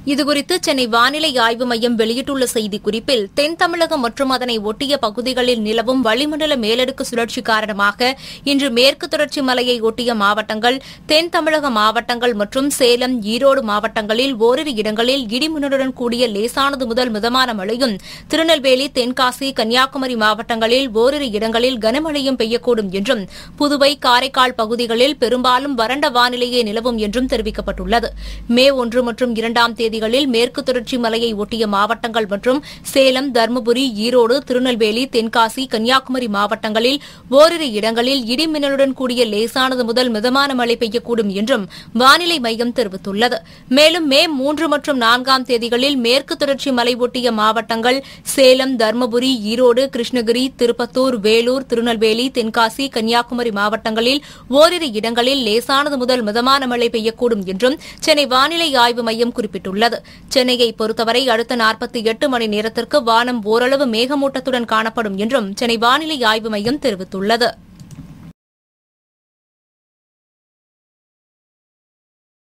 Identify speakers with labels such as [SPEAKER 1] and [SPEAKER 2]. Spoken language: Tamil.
[SPEAKER 1] இதுகுறித்து சென்னை வானிலை ஆய்வு மையம் வெளியிட்டுள்ள செய்திக்குறிப்பில் தென் தமிழகம் மற்றும் அதனை ஒட்டிய பகுதிகளில் நிலவும் வளிமண்டல மேலடுக்கு சுழற்சி காரணமாக இன்று மேற்கு தொடர்ச்சி மலையை ஒட்டிய மாவட்டங்கள் தென் தமிழக மாவட்டங்கள் மற்றும் சேலம் ஈரோடு மாவட்டங்களில் ஓரிரு இடங்களில் இடிமின்னலுடன் கூடிய லேசானது முதல் மிதமான மழையும் திருநெல்வேலி தென்காசி கன்னியாகுமரி மாவட்டங்களில் ஓரிரு இடங்களில் கனமழையும் பெய்யக்கூடும் என்றும் புதுவை காரைக்கால் பகுதிகளில் பெரும்பாலும் வறண்ட வானிலையே நிலவும் என்றும் தெரிவிக்கப்பட்டுள்ளது மே ஒன்று மற்றும் இரண்டாம் தேதிகளில் மேற்கு தொடர்ச்சி மலையை ஒட்டிய மாவட்டங்கள் மற்றும் சேலம் தருமபுரி ஈரோடு திருநெல்வேலி தென்காசி கன்னியாகுமரி மாவட்டங்களில் ஓரிரு இடங்களில் இடிமின்னலுடன் கூடிய லேசானது முதல் மிதமான மழை பெய்யக்கூடும் என்றும் வானிலை மையம் தெரிவித்துள்ளது மேலும் மே மூன்று மற்றும் நான்காம் தேதிகளில் மேற்கு தொடர்ச்சி மலை ஒட்டிய மாவட்டங்கள் சேலம் தருமபுரி ஈரோடு கிருஷ்ணகிரி திருப்பத்தூர் வேலூர் திருநெல்வேலி தென்காசி கன்னியாகுமரி மாவட்டங்களில் ஓரிரு இடங்களில் லேசானது முதல் மிதமான மழை பெய்யக்கூடும் என்றும் சென்னை வானிலை ஆய்வு மையம் குறிப்பிட்டுள்ளது சென்னையை பொறுத்தவரை அடுத்த நாற்பத்தி எட்டு மணி நேரத்திற்கு வானம் ஓரளவு மேகமூட்டத்துடன் காணப்படும் என்றும் சென்னை வானிலை ஆய்வு மையம் தெரிவித்துள்ளது